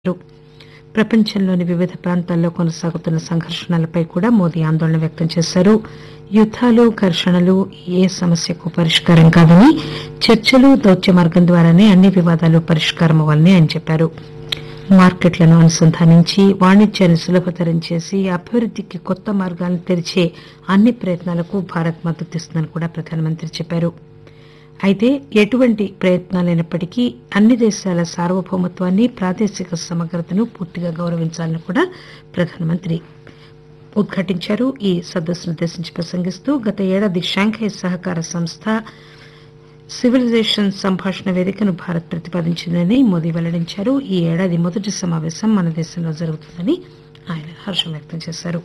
అన్నారు ప్రపంచంలోని వివిధ ప్రాంతాల్లో కొనసాగుతున్న సంఘర్షణలపై కూడా మోదీ ఆందోళన వ్యక్తం చేశారు యుద్దాలు ఘర్షణలు ఏ సమస్యకు పరిష్కారం కాదని చర్చలు దౌత్య మార్గం ద్వారానే అన్ని వివాదాలు పరిష్కారమవ్వాలని ఆయన చెప్పారు మార్కెట్లను అనుసంధానించి వాణిజ్యాన్ని సులభతరం చేసి అభివృద్దికి కొత్త మార్గాలను తెరిచే అన్ని ప్రయత్నాలకు భారత్ మద్దతిస్తుందని కూడా ప్రధానమంత్రి చెప్పారు అయితే ఎటువంటి ప్రయత్నాలైనప్పటికీ అన్ని దేశాల సార్వభౌమత్వాన్ని ప్రాదేశిక సమగ్రతను పూర్తిగా గౌరవించాలని కూడా ప్రధానమంత్రి ఉద్ఘాటించారు ఈ సదస్సును ఉద్దేశించి ప్రసంగిస్తూ గత ఏడాది షాంఘై సహకార సంస్థ సివిలైజేషన్ సంభాషణ వేదికను భారత్ ప్రతిపాదించిందని మోదీ వెల్లడించారు ఈ ఏడాది మొదటి సమావేశం మన దేశంలో జరుగుతుందని ఆయన హర్షం వ్యక్తం చేశారు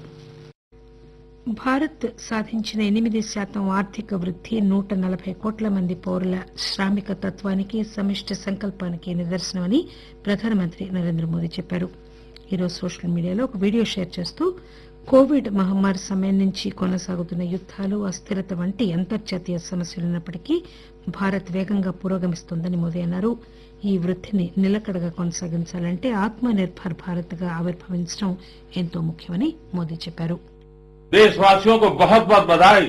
భారత్ సాధించిన ఎనిమిది శాతం ఆర్థిక వృద్ది నూట నలభై కోట్ల మంది పౌరుల శ్రామిక తత్వానికి సమిష్టి సంకల్పానికి నిదర్శనమని ప్రధానమంత్రి నరేంద్ర మోదీ చెప్పారు ఈరోజు సోషల్ మీడియాలో ఒక వీడియో షేర్ చేస్తూ కోవిడ్ మహమ్మారి సమయం నుంచి కొనసాగుతున్న యుద్దాలు అస్థిరత వంటి అంతర్జాతీయ సమస్యలున్నప్పటికీ భారత్ వేగంగా పురోగమిస్తోందని మోదీ అన్నారు ఈ వృద్దిని నిలకడగా కొనసాగించాలంటే ఆత్మ నిర్భర్ భారత్ గా ఆవిర్భవించడం ఎంతో ముఖ్యమని మోదీ చెప్పారు देशवासियों को बहुत बहुत बधाई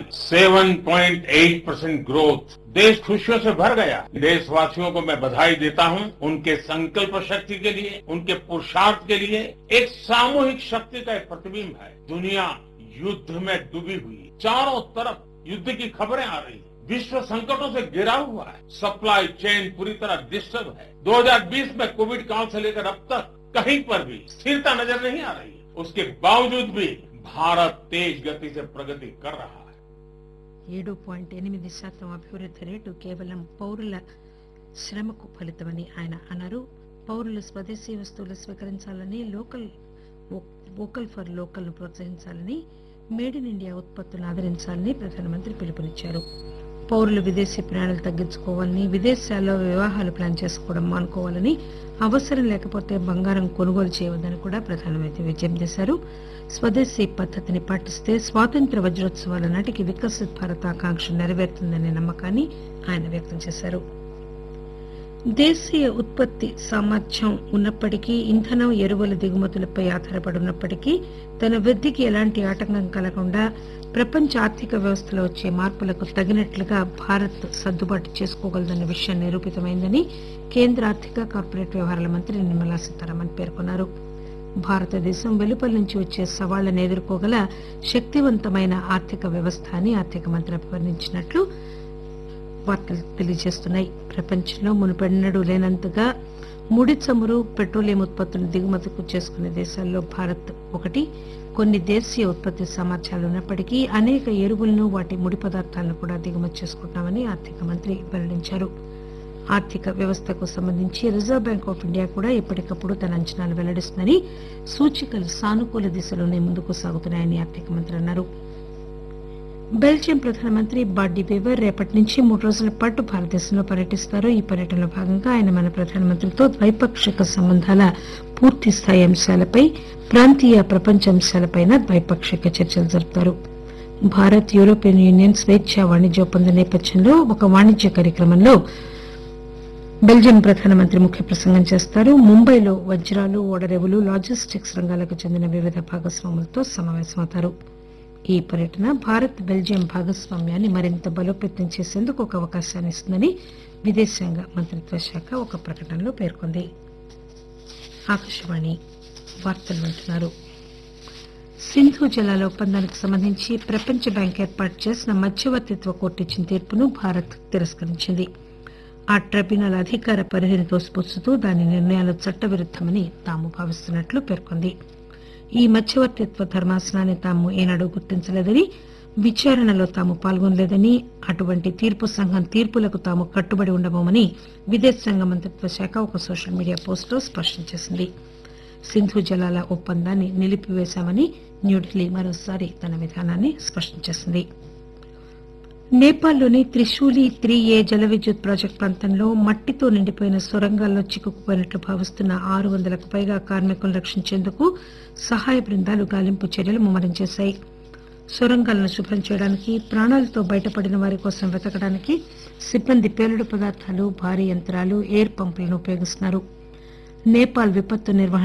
7.8 परसेंट ग्रोथ देश खुशियों से भर गया देशवासियों को मैं बधाई देता हूं उनके संकल्प शक्ति के लिए उनके पुरुषार्थ के लिए एक सामूहिक शक्ति का एक प्रतिबिंब है दुनिया युद्ध में डूबी हुई है चारों तरफ युद्ध की खबरें आ रही है विश्व संकटों से घिरा हुआ है सप्लाई चेन पूरी तरह डिस्टर्ब है 2020 में कोविड काल से लेकर अब तक कहीं पर भी स्थिरता नजर नहीं आ रही है उसके बावजूद भी भारत तेज गति से प्रगति कर रहा है ఏడు పాయింట్ ఎనిమిది శాతం అభివృద్ది రేటు కేవలం పౌరుల శ్రమకు ఫలితమని ఆయన అన్నారు పౌరులు స్వదేశీ వస్తువులు స్వీకరించాలని లోకల్ వోకల్ ఫర్ లోకల్ ను ప్రోత్సహించాలని మేడ్ ఇన్ ఇండియా ఉత్పత్తులను ఆదరించాలని ప్రధానమంత్రి పిలుపునిచ్చారు పౌరులు విదేశీ ప్రయాణాలు తగ్గించుకోవాలని విదేశాల్లో వివాహాలు ప్లాన్ చేసుకోవడం మానుకోవాలని అవసరం లేకపోతే బంగారం కొనుగోలు చేయవద్దని కూడా ప్రధానమంత్రి విజ్ఞప్తి చేశారు స్వదేశీ పద్దతిని పాటిస్తే స్వాతంత్ర వజ్రోత్సవాల నాటికి వికసిత్ భారత్ ఆకాంక్ష నెరవేరుతుందనే నమ్మకాన్ని ఆయన వ్యక్తం చేశారు దేశీయ ఉత్పత్తి సామర్థ్యం ఉన్నప్పటికీ ఇంధనం ఎరువుల దిగుమతులపై ఆధారపడి ఉన్నప్పటికీ తన వృద్దికి ఎలాంటి ఆటంకం కలగకుండా ప్రపంచ ఆర్థిక వ్యవస్థలో వచ్చే మార్పులకు తగినట్లుగా భారత్ సర్దుబాటు చేసుకోగలదన్న విషయం నిరూపితమైందని కేంద్ర ఆర్థిక కార్పొరేట్ వ్యవహారాల మంత్రి నిర్మలా సీతారామన్ పేర్కొన్నారు భారతదేశం వెలుపల నుంచి వచ్చే సవాళ్లను ఎదుర్కోగల శక్తివంతమైన ఆర్థిక వ్యవస్థ అని ఆర్థిక మంత్రి అభివర్ణించినట్లు వార్తలు తెలియజేస్తున్నాయి ప్రపంచంలో మునుపెన్నడూ లేనంతగా ముడి చమురు పెట్రోలియం ఉత్పత్తులను దిగుమతికు చేసుకునే దేశాల్లో భారత్ ఒకటి కొన్ని దేశీయ ఉత్పత్తి సామర్థ్యాలు ఉన్నప్పటికీ అనేక ఎరువులను వాటి ముడి పదార్థాలను కూడా దిగుమతి చేసుకుంటున్నామని ఆర్థిక మంత్రి వెల్లడించారు ఆర్థిక వ్యవస్థకు సంబంధించి రిజర్వ్ బ్యాంక్ ఆఫ్ ఇండియా కూడా ఎప్పటికప్పుడు తన అంచనాలు వెల్లడిస్తుందని సూచికలు సానుకూల దిశలోనే ముందుకు సాగుతున్నాయని ఆర్థిక మంత్రి అన్నారు బెల్జియం ప్రధానమంత్రి బాడీ బేవర్ రేపటి నుంచి మూడు రోజుల పాటు భారతదేశంలో పర్యటిస్తారు ఈ పర్యటనలో భాగంగా ఆయన మన ప్రధానమంత్రితో ద్వైపాక్షిక సంబంధాల పూర్తి స్థాయి అంశాలపై ప్రాంతీయ ప్రపంచ అంశాలపై ద్వైపాక్షిక చర్చలు జరుపుతారు భారత్ యూరోపియన్ యూనియన్ స్వేచ్ఛ వాణిజ్య ఒప్పంద నేపథ్యంలో ఒక వాణిజ్య కార్యక్రమంలో బెల్జియం ప్రధానమంత్రి ముఖ్య ప్రసంగం చేస్తారు ముంబైలో వజ్రాలు ఓడరేవులు లాజిస్టిక్స్ రంగాలకు చెందిన వివిధ భాగస్వాములతో సమావేశమవుతారు ఈ పర్యటన భారత్ బెల్జియం భాగస్వామ్యాన్ని మరింత బలోపేతం చేసేందుకు ఒక అవకాశాన్ని ఇస్తుందని విదేశాంగ మంత్రిత్వ శాఖ ఒక ప్రకటనలో పేర్కొంది ఆకాశవాణి వార్తలు వింటున్నారు సింధు జలాల ఒప్పందానికి సంబంధించి ప్రపంచ బ్యాంక్ ఏర్పాటు చేసిన మధ్యవర్తిత్వ కోర్టు ఇచ్చిన తీర్పును భారత్ తిరస్కరించింది ఆ ట్రిబ్యునల్ అధికార పరిధిని తోసిపుచ్చుతూ దాని నిర్ణయాలు చట్టవిరుద్దమని తాము భావిస్తున్నట్లు పేర్కొంది ఈ మధ్యవర్తిత్వ ధర్మాసనాన్ని తాము ఏనాడు గుర్తించలేదని విచారణలో తాము పాల్గొనలేదని అటువంటి తీర్పు సంఘం తీర్పులకు తాము కట్టుబడి ఉండబోమని విదేశాంగ మంత్రిత్వ శాఖ ఒక సోషల్ మీడియా పోస్టులో స్పష్టం చేసింది సింధు జలాల ఒప్పందాన్ని నిలిపివేశామని న్యూఢిల్లీ మరోసారి తన విధానాన్ని స్పష్టం చేసింది నేపాల్లోని త్రిశూలి త్రీ ఏ జల విద్యుత్ ప్రాజెక్టు ప్రాంతంలో మట్టితో నిండిపోయిన సొరంగాల్లో చిక్కుకుపోయినట్లు భావిస్తున్న ఆరు వందలకు పైగా కార్మికులను రక్షించేందుకు సహాయ బృందాలు గాలింపు చర్యలు ముమ్మరం చేశాయి సొరంగాలను శుభ్రం చేయడానికి ప్రాణాలతో బయటపడిన వారి కోసం వెతకడానికి సిబ్బంది పేలుడు పదార్థాలు భారీ యంత్రాలు ఎయిర్ పంపులను ఉపయోగిస్తున్నారు నేపాల్ విపత్తు నిర్వహణ